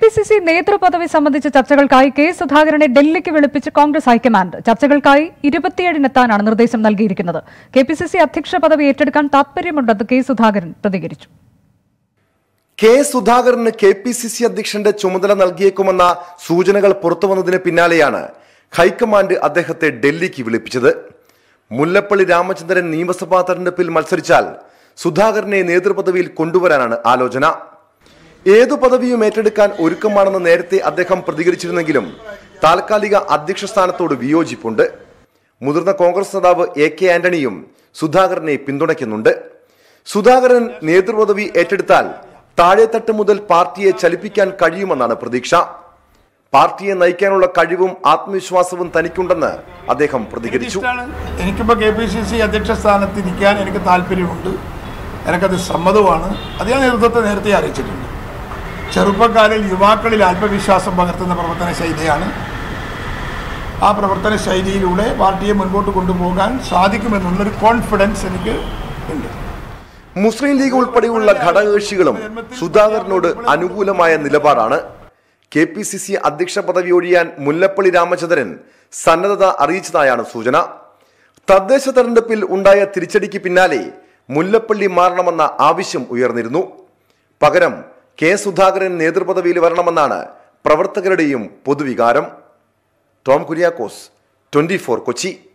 C C നേതൃപദവി സംബന്ധിച്ച ചർച്ചകൾക്കായി K സുധാകരനെ ഡൽഹിക്ക് വിളിപ്പിച്ച് കോൺഗ്രസ് ഹൈക്കമാൻഡ് ചർച്ചകൾക്കായി ഇരുപത്തിയേഴിനെത്താനാണ് നിർദ്ദേശം നൽകിയിരിക്കുന്നത് കെ പി സി സി അധ്യക്ഷ പദവി ഏറ്റെടുക്കാൻ താൽപര്യമുണ്ടെന്ന് കെ സുധാകരൻ പ്രതികരിച്ചു കെ സുധാകരന് കെ പി സി സി അധ്യക്ഷന്റെ ചുമതല നൽകിയേക്കുമെന്ന സൂചനകൾ പുറത്തുവന്നതിന് പിന്നാലെയാണ് ഹൈക്കമാൻഡ് അദ്ദേഹത്തെ ഡൽഹിക്ക് വിളിപ്പിച്ചത് മുല്ലപ്പള്ളി രാമചന്ദ്രൻ നിയമസഭാ തെരഞ്ഞെടുപ്പിൽ മത്സരിച്ചാൽ സുധാകരനെ നേതൃപദവിയിൽ കൊണ്ടുവരാനാണ് ആലോചന ഏതു പദവിയും ഏറ്റെടുക്കാൻ ഒരുക്കമാണെന്ന് നേരത്തെ അദ്ദേഹം പ്രതികരിച്ചിരുന്നെങ്കിലും താൽക്കാലിക അധ്യക്ഷ സ്ഥാനത്തോട് വിയോജിപ്പുണ്ട് മുതിർന്ന കോൺഗ്രസ് നേതാവ് എ കെ ആന്റണിയും സുധാകരനെ പിന്തുണയ്ക്കുന്നുണ്ട് സുധാകരൻ നേതൃപദവി ഏറ്റെടുത്താൽ താഴെത്തട്ട് മുതൽ പാർട്ടിയെ ചലിപ്പിക്കാൻ കഴിയുമെന്നാണ് പ്രതീക്ഷ പാർട്ടിയെ നയിക്കാനുള്ള കഴിവും ആത്മവിശ്വാസവും തനിക്കുണ്ടെന്ന് അദ്ദേഹം പ്രതികരിച്ചു ഇഷ്ടമാണ് എനിക്കിപ്പോൾ കെ പി സി സി അധ്യക്ഷ സ്ഥാനത്ത് ഇരിക്കാൻ എനിക്ക് താല്പര്യമുണ്ട് എനിക്കത് സമ്മതമാണ് അത് ഞാൻ നേതൃത്വത്തെ നേരത്തെ അറിയിച്ചിട്ടുണ്ട് ചെറുപ്പക്കാരിൽ യുവാക്കളിൽ ആത്മവിശ്വാസം പകർത്തുന്ന പ്രവർത്തന ശൈലിയാണ് ആ പ്രവർത്തന ശൈലിയിലൂടെ പാർട്ടിയെ മുൻപോട്ട് കൊണ്ടുപോകാൻ സാധിക്കുമെന്നുള്ളൊരു കോൺഫിഡൻസ് എനിക്ക് ഉണ്ട് മുസ്ലിം ലീഗ് ഉൾപ്പെടെയുള്ള ഘടകകക്ഷികളും സുധാകരനോട് അനുകൂലമായ നിലപാടാണ് കെ പി സി സി അധ്യക്ഷ പദവി ഒഴിയാൻ മുല്ലപ്പള്ളി രാമചന്ദ്രൻ സന്നദ്ധത അറിയിച്ചതായാണ് സൂചന തദ്ദേശ തെരഞ്ഞെടുപ്പിൽ ഉണ്ടായ തിരിച്ചടിക്ക് പിന്നാലെ മുല്ലപ്പള്ളി മാറണമെന്ന ആവശ്യം ഉയർന്നിരുന്നു പകരം കെ സുധാകരൻ നേതൃപദവിയിൽ വരണമെന്നാണ് പ്രവർത്തകരുടെയും പൊതുവികാരം ടോം കുര്യാക്കോസ് ട്വന്റി കൊച്ചി